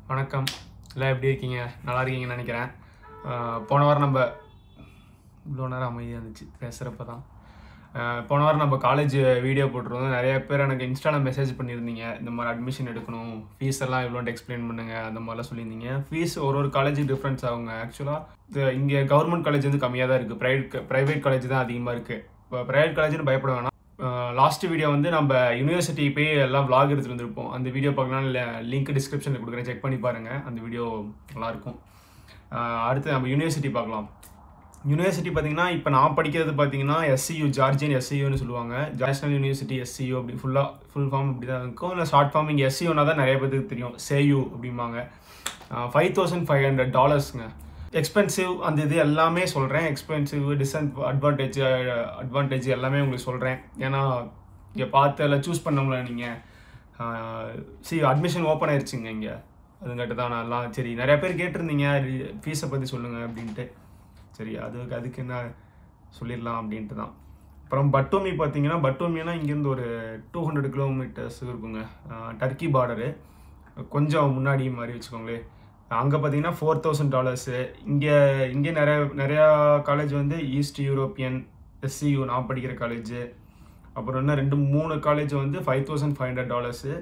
வணக்கம் எல்லாம் எப்படி இருக்கீங்க நல்லா இருக்கீங்கன்னு நினைக்கிறேன் ஆஹ் போன வாரம் நம்ம இவ்வளோ நேரம் அமைதியாக இருந்துச்சு பேசுகிறப்ப தான் ஆஹ் போன வாரம் நம்ம காலேஜ் வீடியோ போட்டிருந்தோம் நிறைய பேர் எனக்கு இன்ஸ்டாவில் மெசேஜ் பண்ணியிருந்தீங்க இந்த மாதிரி அட்மிஷன் எடுக்கணும் ஃபீஸ் எல்லாம் இவ்வளோன்ட்டு எக்ஸ்பிளைன் பண்ணுங்க அந்த மாதிரிலாம் சொல்லியிருந்தீங்க ஃபீஸ் ஒரு ஒரு காலேஜுக்கு டிஃப்ரென்ஸ் ஆகுங்க ஆக்சுவலாக இங்கே கவர்மெண்ட் காலேஜ் வந்து கம்மியாக தான் இருக்குது ப்ரைவேட் ப்ரைவேட் காலேஜ் தான் அதிகமாக இருக்குது இப்போ ப்ரைவேட் காலேஜ்னு பயப்பட வேணாம் லாஸ்ட் வீடியோ வந்து நம்ம யூனிவர்சிட்டி போய் எல்லாம் vlog எடுத்துட்டு வந்திருப்போம் அந்த வீடியோ பார்க்கலாம் லிங்க் டிஸ்கிரிப்ஷனில் கொடுக்குறேன் செக் பண்ணி பாருங்கள் அந்த வீடியோ நல்லாயிருக்கும் ஆஹ் அடுத்து நம்ம யூனிவர்சிட்டி பார்க்கலாம் யூனிவர்சிட்டி பார்த்தீங்கன்னா இப்போ நான் படிக்கிறது பார்த்தீங்கன்னா எஸ்சியூ ஜார்ஜியன் எஸ்சியூன்னு சொல்லுவாங்க நேஷனல் யூனிவர்சிட்டி எஸ்சியூ அப்படி ஃபுல்லாக ஃபுல் ஃபார்ம் இப்படி தான் இருக்கும் இல்லை ஷார்ட் ஃபார்ம் இங்கே எஸ்சியூனா தான் நிறைய பேருக்கு தெரியும் சேயூ அப்படிம்பாங்க ஃபைவ் தௌசண்ட் ஃபைவ் ஹண்ட்ரட் டாலர்ஸ்ங்க எக்ஸ்பென்சிவ் அந்த இது எல்லாமே சொல்கிறேன் எக்ஸ்பென்சிவ் டிஸ்அன் அட்வான்டேஜ் அட்வான்டேஜ் எல்லாமே உங்களுக்கு சொல்கிறேன் ஏன்னா இங்கே பார்த்து எல்லாம் சூஸ் பண்ணவங்கள நீங்கள் சி அட்மிஷன் ஓப்பன் ஆயிடுச்சுங்க இங்கே அதுங்கிட்ட தான் நான் எல்லாம் சரி நிறைய பேர் கேட்டிருந்தீங்க ஃபீஸை பற்றி சொல்லுங்கள் அப்படின்ட்டு சரி அதுக்கு அதுக்கு என்ன சொல்லிடலாம் அப்படின்ட்டு தான் அப்புறம் பட்டோமி பார்த்தீங்கன்னா பட்டோமினா இங்கேருந்து ஒரு டூ ஹண்ட்ரட் கிலோமீட்டர்ஸ் இருக்குங்க டர்க்கி பார்டரு கொஞ்சம் முன்னாடி மாதிரி வச்சுக்கோங்களேன் அங்கே பார்த்தீங்கன்னா ஃபோர் தௌசண்ட் டாலர்ஸு இங்கே இங்கே நிறைய நிறையா காலேஜ் வந்து ஈஸ்ட் யூரோப்பியன் எஸ்சியூ நான் படிக்கிற காலேஜு அப்புறம் இன்னும் ரெண்டு மூணு காலேஜ் வந்து five thousand five hundred dollars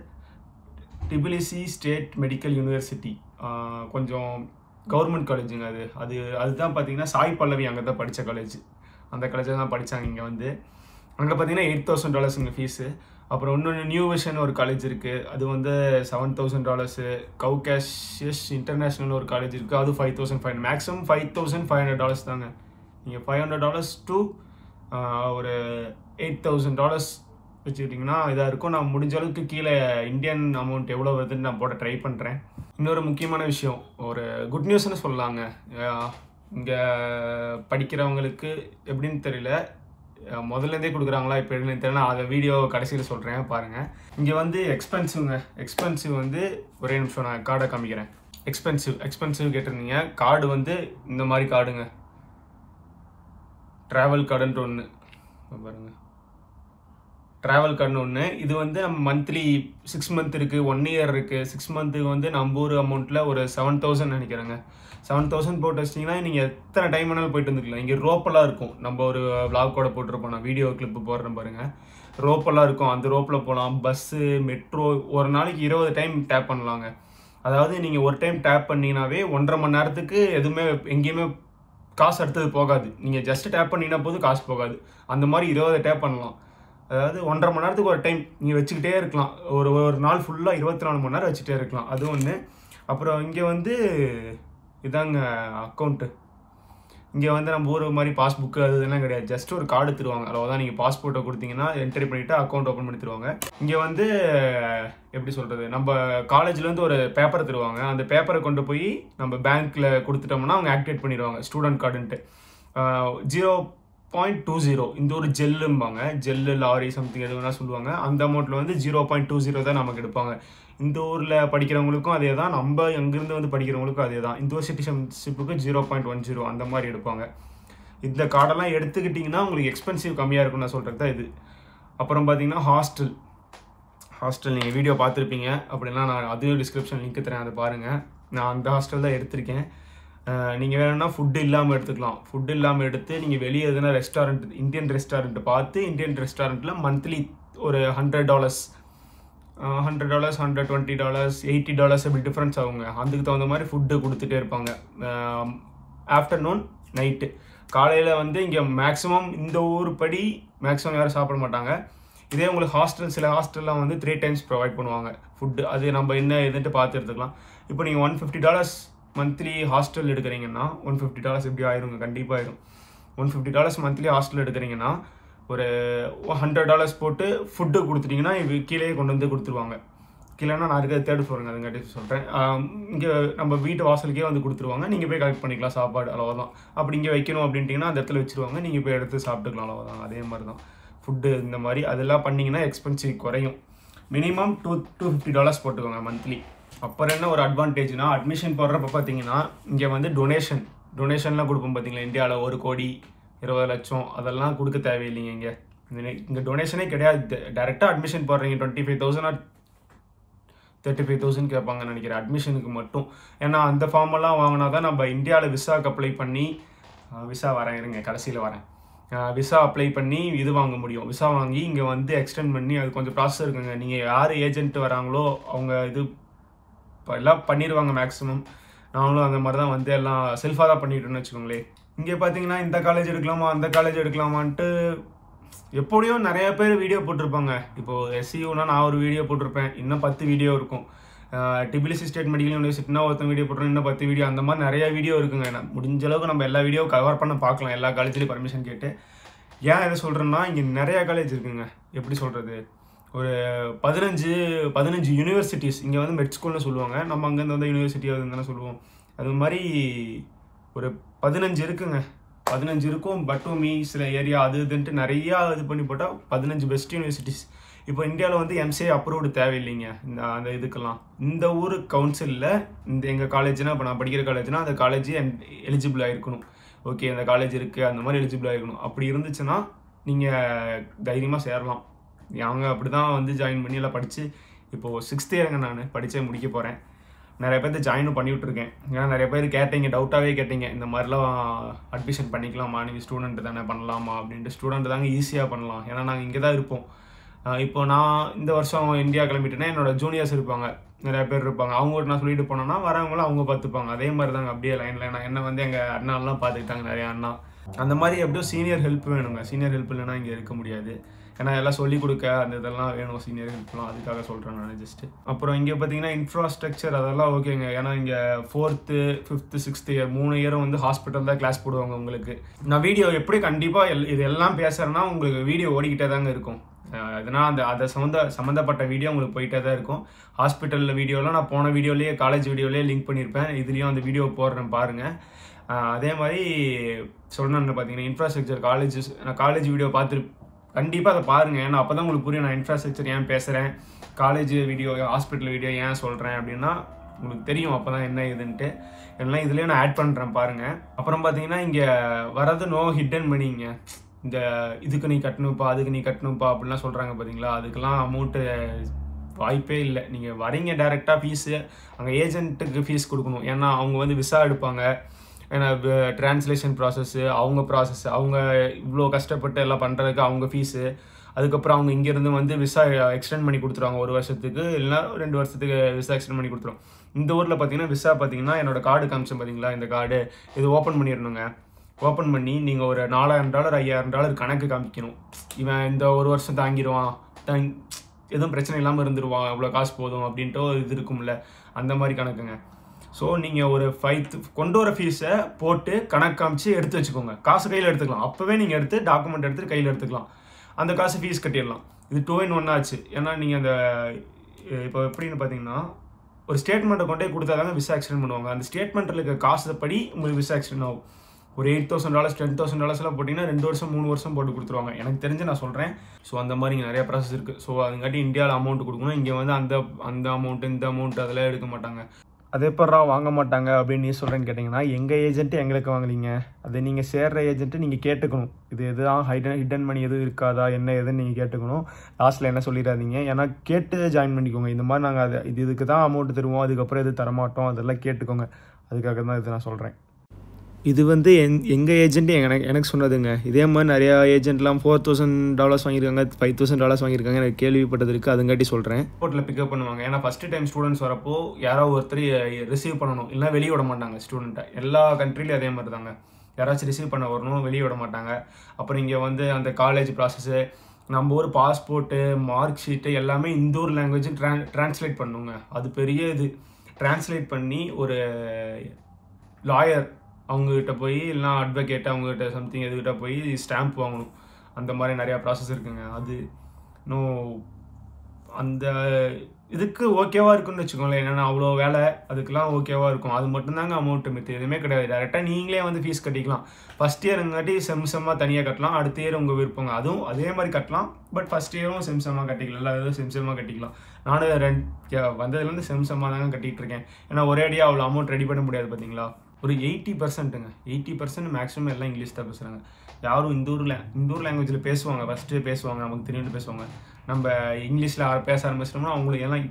Tbilisi state medical university கொஞ்சம் கவர்மெண்ட் காலேஜுங்க அது அது அதுதான் பார்த்தீங்கன்னா சாய் பல்லவி அங்கே தான் படித்த காலேஜ் அந்த காலேஜில் தான் படித்தாங்க இங்கே வந்து அங்கே பார்த்தீங்கன்னா எயிட் தௌசண்ட் டாலர்ஸுங்க ஃபீஸு அப்புறம் இன்னொன்று நியூ விஷன் ஒரு காலேஜ் இருக்குது அது வந்து seven thousand dollars Caucasus international ஒரு காலேஜ் இருக்குது அது five thousand five maximum five thousand five hundred dollars தாங்க நீங்கள் ஃபைவ் ஹண்ட்ரட் டாலர்ஸ் டு ஒரு எயிட் தௌசண்ட் டாலர்ஸ் வச்சுக்கிட்டிங்கன்னா இதாக இருக்கும் நான் முடிஞ்ச அளவுக்கு கீழே இந்தியன் அமௌண்ட் எவ்வளோ வருதுன்னு நான் போட ட்ரை பண்ணுறேன் இன்னொரு முக்கியமான விஷயம் ஒரு குட் நியூஸ்னு சொல்லலாங்க இங்கே படிக்கிறவங்களுக்கு எப்படின்னு தெரியல அஹ் முதல்லேருந்தே கொடுக்குறாங்களா இப்போ எப்படின்னு தெரியல நான் அதை வீடியோ கடைசியில் சொல்கிறேன் பாருங்கள் இங்கே வந்து எக்ஸ்பென்சிவ்ங்க எக்ஸ்பென்சிவ் வந்து ஒரே நிமிஷம் நான் கார்டை காமிக்கிறேன் எக்ஸ்பென்சிவ் எக்ஸ்பென்சிவ் கேட்டிருந்தீங்க கார்டு வந்து இந்த மாதிரி கார்டுங்க ட்ராவல் கார்டுன்ற ஒன்று பாருங்கள் ட்ராவல் கார்டுன்னு ஒன்று இது வந்து நம்ம மந்த்லி சிக்ஸ் மந்த் இருக்குது ஒன் இயர் இருக்குது சிக்ஸ் மந்த்துக்கு வந்து நம்ம ஊர் அமௌண்ட்டில் ஒரு செவன் தௌசண்ட் நினைக்கிறேங்க செவன் தௌசண்ட் போட்டு வச்சிட்டிங்கன்னா நீங்கள் எத்தனை டைம் வேணாலும் போயிட்டு வந்துக்கலாம் இங்கே ரோப்பெல்லாம் இருக்கும் நம்ம ஒரு vlog கூட போட்டிருப்போம் நான் வீடியோ கிளிப்பு போடுறேன் பாருங்கள் ரோப்பெல்லாம் இருக்கும் அந்த ரோப்பில் போகலாம் பஸ்ஸு மெட்ரோ ஒரு நாளைக்கு இருபது டைம் டேப் பண்ணலாங்க அதாவது நீங்கள் ஒரு டைம் டேப் பண்ணீங்கன்னாவே ஒன்றரை மணி நேரத்துக்கு எதுவுமே எங்கேயுமே காசு அடுத்தது போகாது நீங்கள் ஜஸ்ட் டேப் பண்ணினா போது காசு போகாது அந்த மாதிரி இருபது டேப் பண்ணலாம் அதாவது ஒன்றரை மணி நேரத்துக்கு ஒரு டைம் நீங்கள் வச்சுக்கிட்டே இருக்கலாம் ஒரு ஒரு நாள் ஃபுல்லாக இருபத்தி நாலு மணி நேரம் வச்சுட்டே இருக்கலாம் அது ஒன்று அப்புறம் இங்கே வந்து இதாங்க அக்கௌண்ட்டு இங்கே வந்து நம்ம ஊர் மாதிரி பாஸ்புக்கு அது இதெல்லாம் கிடையாது ஜஸ்ட் ஒரு கார்டு தருவாங்க அவ்வளோதான் நீங்கள் பாஸ்போர்ட்டை கொடுத்தீங்கன்னா என்ட்ரி பண்ணிவிட்டு அக்கௌண்ட் ஓப்பன் பண்ணி தருவாங்க இங்கே வந்து எப்படி சொல்கிறது நம்ம காலேஜ்லேருந்து ஒரு பேப்பரை தருவாங்க அந்த பேப்பரை கொண்டு போய் நம்ம பேங்க்கில் கொடுத்துட்டோம்னா அவங்க ஆக்டிவேட் பண்ணிடுவாங்க ஸ்டூடெண்ட் கார்டுன்ட்டு ஜீரோ பாயிண்ட் டூ ஜீரோ இந்த ஒரு ஜெல்லும்பாங்க ஜெல்லு லாரி சம்திங் எது வேணால் சொல்லுவாங்க அந்த அமௌண்ட்டில் வந்து ஜீரோ பாயிண்ட் டூ ஜீரோ தான் நமக்கு எடுப்பாங்க இந்த ஊரில் படிக்கிறவங்களுக்கும் அதே தான் நம்ம அங்கேருந்து வந்து படிக்கிறவங்களுக்கும் அதே தான் இந்த ஒரு சிட்டிசன்ஷிப்புக்கு ஜீரோ பாயிண்ட் ஒன் ஜீரோ அந்த மாதிரி எடுப்பாங்க இந்த கார்டெல்லாம் எடுத்துக்கிட்டிங்கன்னா உங்களுக்கு எக்ஸ்பென்சிவ் கம்மியாக இருக்கும்னு நான் சொல்கிறது தான் இது அப்புறம் பார்த்தீங்கன்னா ஹாஸ்டல் ஹாஸ்டல் நீங்கள் வீடியோ பார்த்துருப்பீங்க அப்படின்னா நான் அதையும் டிஸ்கிரிப்ஷன் லிங்க் தரேன் அதை பாருங்கள் நான் அந்த ஹாஸ்டல் தான் எடுத்திருக்கேன் நீங்கள் வேணும்னா ஃபுட்டு இல்லாமல் எடுத்துக்கலாம் ஃபுட்டு இல்லாமல் எடுத்து நீங்கள் வெளியே எதுனா ரெஸ்டாரண்ட் இந்தியன் ரெஸ்டாரண்ட் பார்த்து இந்தியன் ரெஸ்டாரண்ட்டில் மந்த்லி ஒரு hundred dollars hundred dollars hundred twenty dollars eighty dollars அப்படி டிஃப்ரென்ஸ் ஆகுங்க அதுக்கு தகுந்த மாதிரி ஃபுட்டு கொடுத்துட்டே இருப்பாங்க ஆஃப்டர்நூன் நைட்டு காலையில் வந்து இங்கே மேக்ஸிமம் இந்த ஊர் படி மேக்ஸிமம் யாரும் சாப்பிட மாட்டாங்க இதே உங்களுக்கு ஹாஸ்டல் சில ஹாஸ்டல்லாம் வந்து த்ரீ டைம்ஸ் ப்ரொவைட் பண்ணுவாங்க ஃபுட்டு அது நம்ம என்ன எதுன்ட்டு பார்த்து எடுத்துக்கலாம் இப்போ நீங்கள் one fifty dollars monthly hostel எடுக்கிறீங்கன்னா ஒன் ஃபிஃப்டி டாலர்ஸ் எப்படி ஆயிருங்க கண்டிப்பாக ஆயிரும் one fifty dollars monthly hostel எடுக்கிறீங்கன்னா ஒரு ஹண்ட்ரட் டாலர்ஸ் போட்டு ஃபுட்டு கொடுத்துட்டிங்கன்னா இது கீழே கொண்டு வந்து கொடுத்துருவாங்க கீழேனா நான் இருக்கிறது தேர்ட் ஃப்ளோருங்க அதுங்காட்டி சொல்கிறேன் இங்கே நம்ம வீட்டு வாசலுக்கே வந்து கொடுத்துருவாங்க நீங்கள் போய் கலெக்ட் பண்ணிக்கலாம் சாப்பாடு அவ்வளோதான் அப்படி இங்கே வைக்கணும் அப்படின்ட்டிங்கன்னா அந்த இடத்துல வச்சுருவாங்க நீங்கள் போய் எடுத்து சாப்பிட்டுக்கலாம் அவ்வளோதான் அதே மாதிரி தான் ஃபுட்டு இந்த மாதிரி அதெல்லாம் பண்ணிங்கன்னா எக்ஸ்பென்சிவ் குறையும் minimum two two fifty dollars போட்டுக்கோங்க மந்த்லி அப்புறம் என்ன ஒரு அட்வான்டேஜ்னா அட்மிஷன் போடுறப்ப பார்த்தீங்கன்னா இங்கே வந்து டொனேஷன் டொனேஷன்லாம் கொடுப்போம் பார்த்தீங்களா இந்தியாவில் ஒரு கோடி இருபது லட்சம் அதெல்லாம் கொடுக்க தேவையில்லைங்க இங்கே இங்கே டொனேஷனே கிடையாது டேரெக்டாக அட்மிஷன் போடுறீங்க twenty five thousand thirty five thousand கேட்பாங்கன்னு நினைக்கிறேன் அட்மிஷனுக்கு மட்டும் ஏன்னா அந்த ஃபார்மெல்லாம் வாங்கினா தான் நம்ம இந்தியாவில் விசாக்கு அப்ளை பண்ணி விசா வரேன் இருங்க கடைசியில் வரேன் விசா அப்ளை பண்ணி இது வாங்க முடியும் விசா வாங்கி இங்கே வந்து எக்ஸ்டெண்ட் பண்ணி அது கொஞ்சம் ப்ராசஸ் இருக்குங்க நீங்கள் யார் ஏஜென்ட் வராங்களோ அவங்க இது இப்போ எல்லாம் பண்ணிடுவாங்க மேக்ஸிமம் நாங்களும் அந்த மாதிரி தான் வந்து எல்லாம் செல்ஃபாக தான் பண்ணிட்டோம்னு வச்சுக்கோங்களேன் இங்கே பார்த்தீங்கன்னா இந்த காலேஜ் எடுக்கலாமா அந்த காலேஜ் எடுக்கலாமான்ட்டு எப்படியோ நிறைய பேர் வீடியோ போட்டிருப்பாங்க இப்போது எஸ்சியூனா நான் ஒரு வீடியோ போட்டிருப்பேன் இன்னும் பத்து வீடியோ இருக்கும் டிபிலிசி ஸ்டேட் மெடிக்கல் யூனிவர்சிட்டினா ஒருத்தன் வீடியோ போட்டுரும் இன்னும் பத்து வீடியோ அந்த மாதிரி நிறைய வீடியோ இருக்குங்க நான் முடிஞ்ச அளவுக்கு நம்ம எல்லா வீடியோ கவர் பண்ண பார்க்கலாம் எல்லா காலேஜ்லேயும் பர்மிஷன் கேட்டு ஏன் இதை சொல்கிறேன்னா இங்கே நிறைய காலேஜ் இருக்குங்க எப்படி சொல்கிறது ஒரு பதினஞ்சு பதினஞ்சு யூனிவர்சிட்டிஸ் இங்கே வந்து மெட் ஸ்கூல்னு சொல்லுவாங்க நம்ம அங்கேருந்து வந்து யூனிவர்சிட்டி அதுன்னு தானே சொல்லுவோம் அது மாதிரி ஒரு பதினஞ்சு இருக்குங்க பதினஞ்சு இருக்கும் பட்டோமி சில ஏரியா அது இதுன்ட்டு நிறையா இது பண்ணி போட்டால் பதினஞ்சு பெஸ்ட் யூனிவர்சிட்டிஸ் இப்போ இந்தியாவில் வந்து எம்சிஏ அப்ரூவ்டு தேவையில்லைங்க இந்த அந்த இதுக்கெல்லாம் இந்த ஊர் கவுன்சிலில் இந்த எங்கள் காலேஜ்னா இப்போ நான் படிக்கிற காலேஜ்னா அந்த காலேஜ் எலிஜிபிள் ஆகிருக்கணும் ஓகே அந்த காலேஜ் இருக்குது அந்த மாதிரி எலிஜிபிள் ஆகிருக்கணும் அப்படி இருந்துச்சுன்னா நீங்கள் தைரியமாக சேரலாம் அவங்க அப்படி தான் வந்து ஜாயின் பண்ணி எல்லாம் படித்து இப்போது சிக்ஸ்த் இயருங்க நான் படித்தே முடிக்க போகிறேன் நிறைய பேர்த்து ஜாயினும் பண்ணி விட்ருக்கேன் ஏன்னா நிறைய பேர் கேட்டீங்க டவுட்டாகவே கேட்டீங்க இந்த மாதிரிலாம் அட்மிஷன் பண்ணிக்கலாமா நீங்கள் ஸ்டூடெண்ட் தானே பண்ணலாமா அப்படின்ட்டு ஸ்டூடெண்ட் தாங்க ஈஸியாக பண்ணலாம் ஏன்னா நாங்கள் இங்கே தான் இருப்போம் இப்போ நான் இந்த வருஷம் இந்தியா கிளம்பிட்டேன்னா என்னோட ஜூனியர்ஸ் இருப்பாங்க நிறைய பேர் இருப்பாங்க அவங்ககிட்ட நான் சொல்லிட்டு போனேன்னா வரவங்களும் அவங்க பார்த்துப்பாங்க அதே மாதிரி தாங்க அப்படியே லைனில் நான் என்ன வந்து எங்கள் அண்ணாலாம் பார்த்துக்கிட்டாங்க நிறைய அண்ணா அந்த மாதிரி எப்படியும் சீனியர் ஹெல்ப் வேணுங்க சீனியர் ஹெல்ப் இல்லைன்னா இங்கே இருக்க முடியாது ஏன்னா எல்லாம் சொல்லிக் கொடுக்க அந்த இதெல்லாம் வேணும் சீனியர் ஹெல்ப்லாம் அதுக்காக சொல்கிறேன் நான் ஜஸ்ட்டு அப்புறம் இங்கே பார்த்தீங்கன்னா இன்ஃப்ராஸ்ட்ரக்சர் அதெல்லாம் ஓகேங்க ஏன்னா இங்கே ஃபோர்த்து ஃபிஃப்த்து சிக்ஸ்த்து இயர் மூணு இயரும் வந்து ஹாஸ்பிட்டல் தான் கிளாஸ் போடுவாங்க உங்களுக்கு நான் வீடியோ எப்படி கண்டிப்பாக எல் இது எல்லாம் பேசுகிறேன்னா உங்களுக்கு வீடியோ ஓடிக்கிட்டே தாங்க இருக்கும் அதனால் அந்த அதை சம்மந்த சம்மந்தப்பட்ட வீடியோ உங்களுக்கு போயிட்டே தான் இருக்கும் ஹாஸ்பிட்டலில் வீடியோலாம் நான் போன வீடியோலேயே காலேஜ் வீடியோலேயே லிங்க் பண்ணியிருப்பேன் இதுலேயும் அந்த வீடியோ போடுறேன் பாருங்கள் அதே மாதிரி சொல்லணும்னு பார்த்தீங்கன்னா இன்ஃப்ராஸ்ட்ரக்சர் காலேஜ் நான் காலேஜ் வீடியோ பார்த்துரு கண்டிப்பாக அதை பாருங்கள் ஏன்னா அப்போ தான் உங்களுக்கு புரியும் நான் இன்ஃப்ராஸ்ட்ரக்சர் ஏன் பேசுகிறேன் காலேஜ் வீடியோ ஹாஸ்பிட்டல் வீடியோ ஏன் சொல்கிறேன் அப்படின்னா உங்களுக்கு தெரியும் அப்போ தான் என்ன இதுன்ட்டு எல்லாம் இதுலேயே நான் ஆட் பண்ணுறேன் பாருங்கள் அப்புறம் பார்த்தீங்கன்னா இங்கே வரது நோ ஹிட்டன் மணிங்க இந்த இதுக்கு நீ கட்டணும்ப்பா அதுக்கு நீ கட்டணும்ப்பா அப்படிலாம் சொல்கிறாங்க பார்த்தீங்களா அதுக்கெல்லாம் அமௌண்ட்டு வாய்ப்பே இல்லை நீங்கள் வரீங்க டேரெக்டாக ஃபீஸு அங்கே ஏஜென்ட்டுக்கு ஃபீஸ் கொடுக்கணும் ஏன்னா அவங்க வந்து விசா எடுப்பாங்க ஏன்னா ட்ரான்ஸ்லேஷன் ப்ராசஸ்ஸு அவங்க ப்ராசஸ் அவங்க இவ்வளோ கஷ்டப்பட்டு எல்லாம் பண்ணுறதுக்கு அவங்க ஃபீஸு அதுக்கப்புறம் அவங்க இங்கேருந்து வந்து விசா எக்ஸ்டெண்ட் பண்ணி கொடுத்துருவாங்க ஒரு வருஷத்துக்கு இல்லைனா ரெண்டு வருஷத்துக்கு விசா எக்ஸ்டெண்ட் பண்ணி கொடுத்துருவோம் இந்த ஊரில் பார்த்தீங்கன்னா விசா பார்த்தீங்கன்னா என்னோட கார்டு காமிச்சேன் பார்த்தீங்களா இந்த கார்டு இது ஓப்பன் பண்ணிடணுங்க ஓப்பன் பண்ணி நீங்கள் ஒரு நாலாயிரம் டாலர் ஐயாயிரம் டாலர் கணக்கு காமிக்கணும் இவன் இந்த ஒரு வருஷம் தாங்கிடுவான் தாங் எதுவும் பிரச்சனை இல்லாமல் இருந்துருவான் இவ்வளோ காசு போதும் அப்படின்ட்டு ஒரு இது இருக்கும்ல அந்த மாதிரி கணக்குங்க ஸோ நீங்கள் ஒரு ஃபைவ் கொண்டு வர ஃபீஸை போட்டு கணக்கு காமிச்சு எடுத்து வச்சுக்கோங்க காசு கையில் எடுத்துக்கலாம் அப்போவே நீங்கள் எடுத்து டாக்குமெண்ட் எடுத்து கையில் எடுத்துக்கலாம் அந்த காசு ஃபீஸ் கட்டிடலாம் இது டூ இன் ஒன் ஆச்சு ஏன்னா நீங்கள் அந்த இப்போ எப்படின்னு பார்த்தீங்கன்னா ஒரு ஸ்டேட்மெண்ட்டை கொண்டே கொடுத்தா தாங்க விசா எக்ஸ்டெண்ட் பண்ணுவாங்க அந்த ஸ்டேட்மெண்ட்டில் இருக்க காசு படி உங்களுக்கு விசா எக்ஸ்டெண்ட் ஆகும் ஒரு eight thousand dollars ten thousand டாலர்ஸ்லாம் போட்டிங்கன்னா ரெண்டு வருஷம் மூணு வருஷம் போட்டு கொடுத்துருவாங்க எனக்கு தெரிஞ்சு நான் சொல்கிறேன் ஸோ அந்த மாதிரி இங்கே நிறைய ப்ராசஸ் இருக்குது ஸோ அதுங்காட்டி இந்தியாவில் அமௌண்ட் கொடுக்கணும் இங்கே வந்து அந்த அந்த அமௌண்ட்டு இந்த அமௌண்ட் அதெல்லாம் எடுக்க மாட்டாங்க அது எப்பட்றா வாங்க மாட்டாங்க அப்படின்னு நீ சொல்கிறேன்னு கேட்டிங்கன்னா எங்கள் ஏஜென்ட்டு எங்களுக்கு வாங்கலீங்க அது நீங்கள் சேர்ற ஏஜென்ட்டு நீங்கள் கேட்டுக்கணும் இது எதுதான் ஹைடன் ஹிடன் மணி எதுவும் இருக்காதா என்ன எதுன்னு நீங்கள் கேட்டுக்கணும் லாஸ்ட்டில் என்ன சொல்லிடாதீங்க ஏன்னா கேட்டு ஜாயின் பண்ணிக்கோங்க இந்த மாதிரி நாங்கள் அது இது இதுக்கு தான் அமௌண்ட் தருவோம் அதுக்கப்புறம் எது தரமாட்டோம் அதெல்லாம் கேட்டுக்கோங்க அதுக்காக தான் இது நான் சொல்கிறேன் இது வந்து என் எங்கள் ஏஜென்ட்டு எனக்கு எனக்கு சொன்னதுங்க இதே மாதிரி நிறையா ஏஜென்ட்லாம் ஃபோர் தௌசண்ட் டாலர்ஸ் வாங்கியிருக்காங்க ஃபைவ் தௌசண்ட் டாலர்ஸ் வாங்கியிருக்காங்க எனக்கு கேள்விப்பட்டது இருக்குது அதுங்காட்டி சொல்கிறேன் போர்ட்டில் பிக்கப் பண்ணுவாங்க ஏன்னா ஃபஸ்ட்டு டைம் ஸ்டூடெண்ட்ஸ் வரப்போ யாரோ ஒருத்தர் ரிசீவ் பண்ணணும் இல்லைனா வெளியே விட மாட்டாங்க ஸ்டூடெண்ட்டை எல்லா கண்ட்ரிலையும் அதே மாதிரி தாங்க யாராச்சும் ரிசீவ் பண்ண வரணும் வெளியே விட மாட்டாங்க அப்புறம் இங்கே வந்து அந்த காலேஜ் ப்ராசஸ்ஸு நம்ம ஊர் பாஸ்போர்ட்டு மார்க் ஷீட்டு எல்லாமே இந்த ஊர் லாங்குவேஜ் ட்ரான் ட்ரான்ஸ்லேட் பண்ணுங்க அது பெரிய இது ட்ரான்ஸ்லேட் பண்ணி ஒரு லாயர் அவங்கக்கிட்ட போய் இல்லைனா அட்வொகேட் அவங்ககிட்ட சம்திங் எதுக்கிட்ட போய் ஸ்டாம்ப் வாங்கணும் அந்த மாதிரி நிறையா ப்ராசஸ் இருக்குங்க அது இன்னும் அந்த இதுக்கு ஓகேவா இருக்குன்னு வச்சுக்கோங்களேன் ஏன்னா அவ்வளோ வேலை அதுக்கெல்லாம் ஓகேவா இருக்கும் அது மட்டும்தாங்க அமௌண்ட்டு மித்து எதுவுமே கிடையாது டேரெக்டாக நீங்களே வந்து ஃபீஸ் கட்டிக்கலாம் ஃபஸ்ட் இயருங்காட்டி செம் செம்மாக தனியாக கட்டலாம் அடுத்த இயர் உங்கள் விருப்பங்க அதுவும் அதே மாதிரி கட்டலாம் பட் ஃபஸ்ட் இயரும் செம் செம்மாக கட்டிக்கலாம் இல்லை எதுவும் செம் செம்மாக கட்டிக்கலாம் நானும் ரெண்டு வந்ததுலேருந்து செம் செம்மாக தாங்க கட்டிகிட்டு இருக்கேன் ஏன்னா ஒரே அடியாக அவ்வளோ அமௌண்ட் ரெடி பண்ண முடியாது பார்த்தீங்களா ஒரு எயிட்டி பர்சன்ட்டுங்க எயிட்டி பர்சன்ட் மேக்ஸிமம் எல்லாம் இங்கிலீஷ் தான் பேசுகிறாங்க யாரும் இந்த ஊரில் இந்த ஊர் லாங்குவேஜில் பேசுவாங்க ஃபஸ்ட்டு பேசுவாங்க நமக்கு தெரியும் பேசுவாங்க நம்ம இங்கிலீஷில் பேச ஆரம்பிச்சிட்டோம்னா அவங்களுக்கு எல்லாம்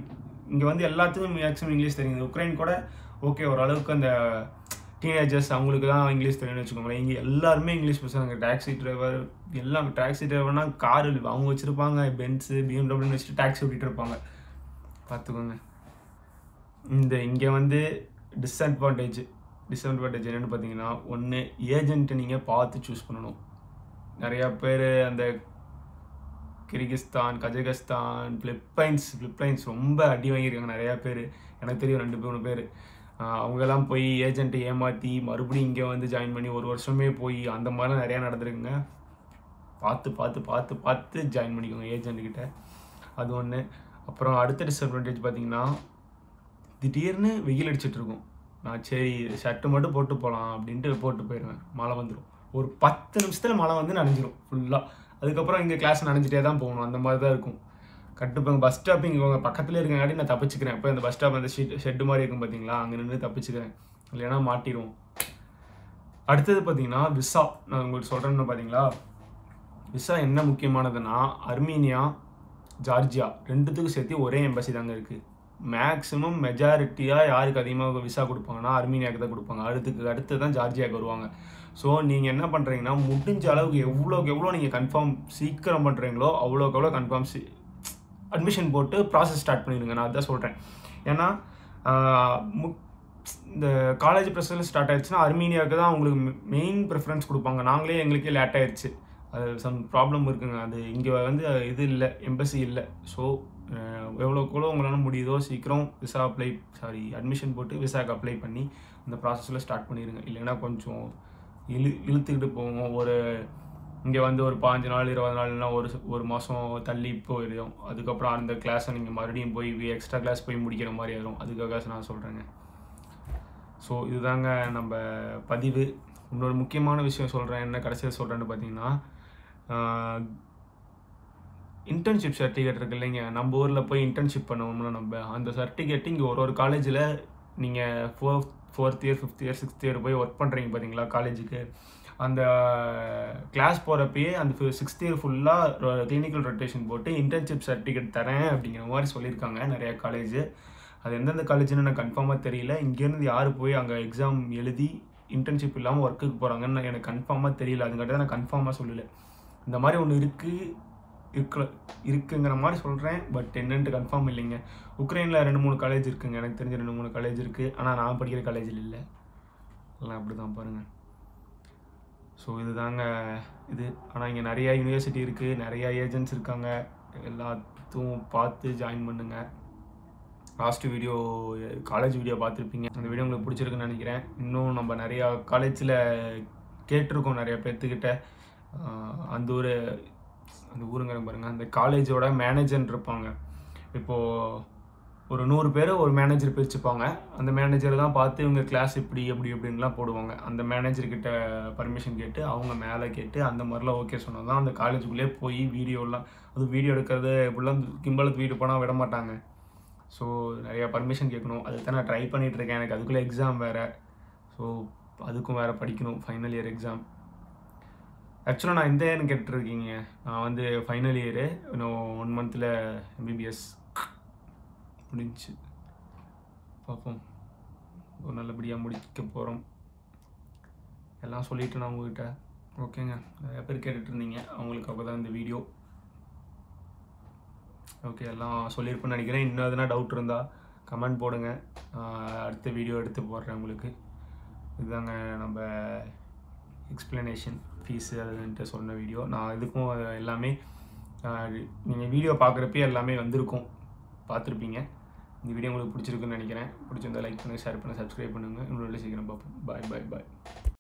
இங்கே வந்து எல்லாத்துக்கும் மேக்ஸிமம் இங்கிலீஷ் தெரியுது உக்ரைன் கூட ஓகே ஓரளவுக்கு அந்த டீனேஜர்ஸ் அவங்களுக்கு தான் இங்கிலீஷ் தெரியும்னு வச்சுக்கோங்களேன் இங்கே எல்லாருமே இங்கிலீஷ் பேசுகிறாங்க டாக்ஸி டிரைவர் எல்லாம் டாக்ஸி டிரைவர்னா கார் அவங்க வச்சுருப்பாங்க பென்ஸு பிஎம்டபிள்யூன்னு வச்சுட்டு டாக்ஸி ஓட்டிகிட்டு இருப்பாங்க பார்த்துக்கோங்க இந்த இங்கே வந்து டிஸ்அட்வான்டேஜ் டிஸ்அட்வான்டேஜ் என்னென்னு பார்த்தீங்கன்னா ஒன்று ஏஜென்ட்டை நீங்கள் பார்த்து சூஸ் பண்ணணும் நிறையா பேர் அந்த கிர்கிஸ்தான் கஜகஸ்தான் பிலிப்பைன்ஸ் பிலிப்பைன்ஸ் ரொம்ப அடி வாங்கியிருக்காங்க நிறையா பேர் எனக்கு தெரியும் ரெண்டு மூணு பேர் அவங்கெல்லாம் போய் ஏஜென்ட்டை ஏமாற்றி மறுபடியும் இங்கே வந்து ஜாயின் பண்ணி ஒரு வருஷமே போய் அந்த மாதிரிலாம் நிறையா நடந்திருக்குங்க பார்த்து பார்த்து பார்த்து பார்த்து ஜாயின் பண்ணிக்கோங்க ஏஜென்ட்கிட்ட அது ஒன்று அப்புறம் அடுத்த டிஸ்அட்வான்டேஜ் பார்த்தீங்கன்னா திடீர்னு வெயில் அடிச்சிட்டு இருக்கும் நான் சரி ஷர்ட்டு மட்டும் போட்டு போகலாம் அப்படின்ட்டு போட்டு போயிடுவேன் மழை வந்துடும் ஒரு பத்து நிமிஷத்தில் மழை வந்து நனைஞ்சிரும் ஃபுல்லாக அதுக்கப்புறம் இங்கே கிளாஸ் நனைஞ்சிட்டே தான் போகணும் அந்த மாதிரி தான் இருக்கும் கட்டுப்பாங்க பஸ் ஸ்டாப் இங்கே உங்கள் பக்கத்தில் இருக்கங்காட்டி நான் தப்பிச்சுக்கிறேன் இப்போ இந்த பஸ் ஸ்டாப் அந்த ஷெட் ஷெட்டு மாதிரி இருக்கும் பார்த்தீங்களா அங்கே நின்று தப்பிச்சுக்கிறேன் இல்லைன்னா மாட்டிடுவோம் அடுத்தது பார்த்தீங்கன்னா விசா நான் உங்களுக்கு சொல்கிறேன்னு பார்த்தீங்களா விசா என்ன முக்கியமானதுன்னா அர்மீனியா ஜார்ஜியா ரெண்டுத்துக்கும் சேர்த்து ஒரே எம்பசி தாங்க இருக்குது மேக்ஸிமம் மெஜாரிட்டியாக யாருக்கு அதிகமாக விசா கொடுப்பாங்கன்னா அர்மீனியாவுக்கு தான் கொடுப்பாங்க அடுத்துக்கு அடுத்து தான் ஜார்ஜியாவுக்கு வருவாங்க ஸோ நீங்கள் என்ன பண்ணுறீங்கன்னா முடிஞ்ச அளவுக்கு எவ்வளோக்கு எவ்வளோ நீங்கள் கன்ஃபார்ம் சீக்கிரம் பண்ணுறீங்களோ அவ்வளோக்கு எவ்வளோ கன்ஃபார்ம் சி அட்மிஷன் போட்டு ப்ராசஸ் ஸ்டார்ட் பண்ணிடுங்க நான் அதான் சொல்கிறேன் ஏன்னா இந்த காலேஜ் ப்ரெஸில் ஸ்டார்ட் ஆயிடுச்சுன்னா அர்மீனியாவுக்கு தான் உங்களுக்கு மெயின் ப்ரிஃபரன்ஸ் கொடுப்பாங்க நாங்களே எங்களுக்கே லேட் ஆயிடுச்சு அது சம் ப்ராப்ளம் இருக்குங்க அது இங்கே வந்து இது இல்லை எம்பசி இல்லை ஸோ எவ்வளோக்கு எவ்வளோ உங்களால் முடியுதோ சீக்கிரம் விசா அப்ளை சாரி அட்மிஷன் போட்டு விசாக்கு அப்ளை பண்ணி அந்த ப்ராசஸில் ஸ்டார்ட் பண்ணிடுங்க இல்லைன்னா கொஞ்சம் இழு இழுத்துக்கிட்டு போவோம் ஒரு இங்கே வந்து ஒரு பாஞ்சு நாள் இருபது நாள்னா ஒரு ஒரு மாதம் தள்ளி போயிடும் அதுக்கப்புறம் அந்த கிளாஸை நீங்கள் மறுபடியும் போய் எக்ஸ்ட்ரா கிளாஸ் போய் முடிக்கிற மாதிரி ஆயிரும் அதுக்காக நான் சொல்கிறேங்க ஸோ இதுதாங்க நம்ம பதிவு இன்னொரு முக்கியமான விஷயம் சொல்கிறேன் என்ன கடைசியாக சொல்கிறேன்னு பார்த்தீங்கன்னா இன்டர்ன்ஷிப் சர்டிஃபிகேட் இருக்கு இல்லைங்க நம்ம ஊரில் போய் இன்டர்ன்ஷிப் பண்ணுவோம்ல நம்ம அந்த சர்டிஃபிகேட் இங்கே ஒரு ஒரு காலேஜில் நீங்கள் fourth fourth year fifth year sixth year போய் ஒர்க் பண்ணுறீங்க பார்த்தீங்களா காலேஜுக்கு அந்த கிளாஸ் போகிறப்பயே அந்த சிக்ஸ்த் இயர் ஃபுல்லாக கிளினிக்கல் ரொட்டேஷன் போட்டு இன்டர்ன்ஷிப் சர்டிஃபிகேட் தரேன் அப்படிங்கிற மாதிரி சொல்லியிருக்காங்க நிறையா காலேஜ் அது எந்தெந்த காலேஜ்னு எனக்கு கன்ஃபார்மாக தெரியல இங்கேருந்து யார் போய் அங்கே எக்ஸாம் எழுதி இன்டர்ன்ஷிப் இல்லாமல் ஒர்க்குக்கு போகிறாங்கன்னு எனக்கு கன்ஃபார்மாக தெரியல அதுங்காட்டி தான் நான் கன்ஃபார்மாக சொல்லலை இந்த மாதிரி ஒன்று இருக்குது இருக்க இருக்குங்கிற மாதிரி சொல்கிறேன் பட் என்னன்ட்டு கன்ஃபார்ம் இல்லைங்க உக்ரைனில் ரெண்டு மூணு காலேஜ் இருக்குங்க எனக்கு தெரிஞ்ச ரெண்டு மூணு காலேஜ் இருக்குது ஆனால் நான் படிக்கிற காலேஜில் இல்லை எல்லாம் அப்படி தான் பாருங்கள் ஸோ இதுதாங்க இது ஆனால் இங்கே நிறையா யூனிவர்சிட்டி இருக்குது நிறையா ஏஜென்ட்ஸ் இருக்காங்க எல்லாத்தையும் பார்த்து ஜாயின் பண்ணுங்கள் லாஸ்ட் வீடியோ காலேஜ் வீடியோ பார்த்துருப்பீங்க அந்த வீடியோ உங்களுக்கு பிடிச்சிருக்குன்னு நினைக்கிறேன் இன்னும் நம்ம நிறையா காலேஜில் கேட்டிருக்கோம் நிறைய பேர்த்துக்கிட்ட அந்த ஊர் அந்த ஊருங்கிற பாருங்கள் அந்த காலேஜோட மேனேஜர் இருப்பாங்க இப்போது ஒரு நூறு பேர் ஒரு மேனேஜர் பிரிச்சுப்பாங்க அந்த மேனேஜர் தான் பார்த்து இவங்க கிளாஸ் இப்படி எப்படி எப்படின்லாம் போடுவாங்க அந்த மேனேஜர்கிட்ட பர்மிஷன் கேட்டு அவங்க மேலே கேட்டு அந்த மாதிரிலாம் ஓகே சொன்னால் தான் அந்த காலேஜுக்குள்ளே போய் வீடியோலாம் அது வீடியோ எடுக்கிறது இப்படிலாம் கிம்பளத்து வீடு போனால் விட மாட்டாங்க ஸோ நிறையா பர்மிஷன் கேட்கணும் அதுக்கு தான் நான் ட்ரை பண்ணிகிட்ருக்கேன் எனக்கு அதுக்குள்ளே எக்ஸாம் வேறு ஸோ அதுக்கும் வேறு படிக்கணும் ஃபைனல் இயர் எக்ஸாம் ஆக்சுவலாக நான் எந்த இயர்னு கேட்டுருக்கீங்க நான் வந்து ஃபைனல் இயரு இன்னும் ஒன் மந்தில் எம்பிபிஎஸ் முடிஞ்சு பார்ப்போம் ஒரு நல்லபடியாக முடிக்க போகிறோம் எல்லாம் சொல்லிட்டு நான் உங்ககிட்ட ஓகேங்க நிறைய பேர் கேட்டுட்டு இருந்தீங்க அவங்களுக்காக தான் இந்த வீடியோ ஓகே எல்லாம் சொல்லியிருப்பேன்னு நினைக்கிறேன் இன்னும் எதுனா டவுட் இருந்தால் கமெண்ட் போடுங்க அடுத்த வீடியோ எடுத்து போடுறேன் உங்களுக்கு இதுதாங்க நம்ம எக்ஸ்ப்ளனேஷன் ஃபீஸு அதுன்ட்டு சொன்ன வீடியோ நான் இதுக்கும் எல்லாமே நீங்கள் வீடியோ பார்க்குறப்பே எல்லாமே வந்திருக்கும் பார்த்துருப்பீங்க இந்த வீடியோ உங்களுக்கு பிடிச்சிருக்குன்னு நினைக்கிறேன் பிடிச்சிருந்தா லைக் பண்ணுங்கள் ஷேர் பண்ணுங்கள் சப்ஸ்கிரைப் பண்ணுங்கள் இன்னொரு சீக்கிரம் பார்ப்போம் பாய் பாய் பாய்